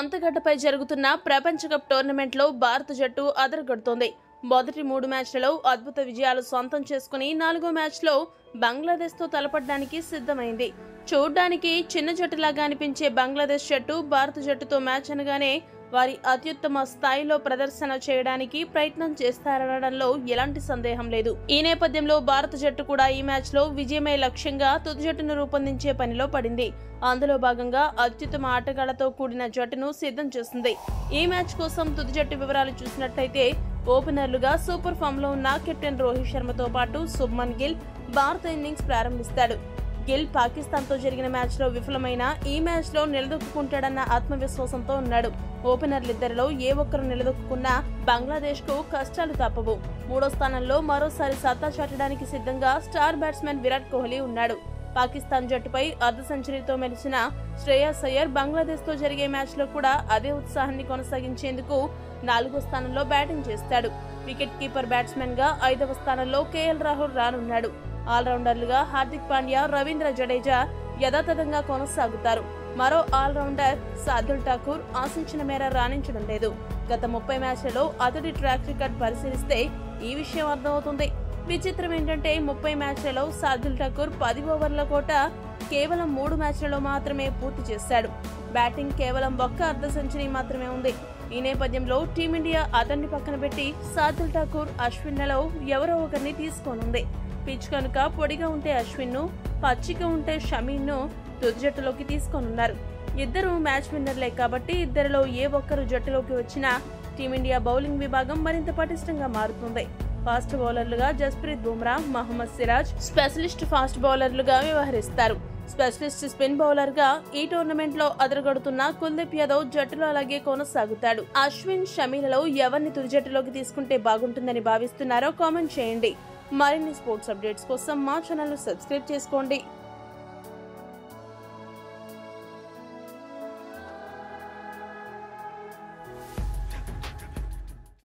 సొంత గడ్డపై జరుగుతున్న ప్రపంచ కప్ టోర్నమెంట్లో భారత జట్టు అదరగొడుతోంది మొదటి మూడు మ్యాచ్లలో అద్భుత విజయాలు సొంతం చేసుకుని నాలుగో మ్యాచ్లో బంగ్లాదేశ్తో తలపడడానికి సిద్ధమైంది చూడ్డానికి చిన్న జట్టులాగా అనిపించే బంగ్లాదేశ్ జట్టు భారత జట్టుతో మ్యాచ్ అనగానే వారి అత్యుత్తమ స్థాయిలో ప్రదర్శన చేయడానికి ప్రయత్నం చేస్తారనడంలో ఎలాంటి సందేహం లేదు ఈ నేపథ్యంలో భారత జట్టు కూడా ఈ మ్యాచ్ లో విజయమే లక్ష్యంగా తుది జట్టును రూపొందించే పనిలో పడింది అందులో భాగంగా అత్యుత్తమ ఆటగాళ్లతో కూడిన జట్టును సిద్ధం చేసింది ఈ మ్యాచ్ కోసం తుది జట్టు వివరాలు చూసినట్లయితే ఓపెనర్లుగా సూపర్ ఫామ్ లో ఉన్న కెప్టెన్ రోహిత్ శర్మతో పాటు శుభ్మన్ గిల్ భారత ఇన్నింగ్స్ ప్రారంభిస్తాడు గిల్ పాకిస్తాన్ తో జరిగిన మ్యాచ్ లో విఫలమైన ఈ మ్యాచ్ లో నిలదొక్కుంటాడన్న ఆత్మవిశ్వాసంతో ఉన్నాడు ఓపెనర్లిద్దరిలో ఏ ఒక్కరు నిలదొక్కున్నా బంగ్లాదేశ్ కు కష్టాలు తప్పవు మూడో స్థానంలో మరోసారి సత్తా చాటడానికి సిద్ధంగా స్టార్ బ్యాట్స్మెన్ విరాట్ కోహ్లీ ఉన్నాడు పాకిస్తాన్ జట్టుపై అర్ధ సెంచరీతో మెలిసిన శ్రేయస్ అయ్యర్ బంగ్లాదేశ్ తో జరిగే మ్యాచ్ లో కూడా అదే ఉత్సాహాన్ని కొనసాగించేందుకు నాలుగో స్థానంలో బ్యాటింగ్ చేస్తాడు వికెట్ కీపర్ బ్యాట్స్మెన్ గా ఐదవ స్థానంలో కేఎల్ రాహుల్ రానున్నాడు ఆల్రౌండర్లుగా హార్దిక్ పాండ్యా రవీంద్ర జడేజా యథాతథంగా కొనసాగుతారు మరో ఆల్రౌండర్ సాదుల్ ఠాకూర్ ఆశించిన మేర రాణించడం లేదు గత ముప్పై మ్యాచ్లలో అతడి ట్రాక్ రికార్డ్ పరిశీలిస్తే ఈ విషయం అర్థమవుతుంది విచిత్రం ఏంటంటే ముప్పై మ్యాచ్లలో సాదుల్ ఠాకూర్ పది ఓవర్ల కోట కేవలం మూడు మ్యాచ్లలో మాత్రమే పూర్తి చేశాడు బ్యాటింగ్ కేవలం ఒక్క అర్ధ సెంచరీ మాత్రమే ఉంది ఈ నేపథ్యంలో టీమిండియా అతన్ని పక్కన పెట్టి సాదుల్ ఠాకూర్ అశ్విన్లలో ఎవరో ఒకరిని తీసుకోనుంది పిచ్ కనుక పొడిగా ఉంటే అశ్విన్ ను పచ్చిగా ఉంటే షమీన్ ను తుది జట్టులోకి తీసుకోనున్నారు ఇద్దరు మ్యాచ్ విన్నర్లే కాబట్టి ఇద్దరిలో ఏ ఒక్కరు జట్టులోకి వచ్చినా టీమిండియా బౌలింగ్ విభాగం మరింత పటిష్టంగా మారుతుంది ఫాస్ట్ బౌలర్లుగా జస్ప్రీత్ బుమ్రా మహమ్మద్ సిరాజ్ స్పెషలిస్ట్ ఫాస్ట్ బౌలర్లుగా వ్యవహరిస్తారు స్పెషలిస్ట్ స్పిన్ బౌలర్ గా ఈ టోర్నమెంట్ లో అదరగొడుతున్న కుల్దీప్ యాదవ్ జట్టులో అలాగే కొనసాగుతాడు అశ్విన్ షమీలలో ఎవరిని తుది జట్టులోకి తీసుకుంటే బాగుంటుందని భావిస్తున్నారో కామెంట్ చేయండి మరిన్ని స్పోర్ట్స్ అప్డేట్స్ కోసం మా ఛానల్ సబ్స్క్రైబ్ చేసుకోండి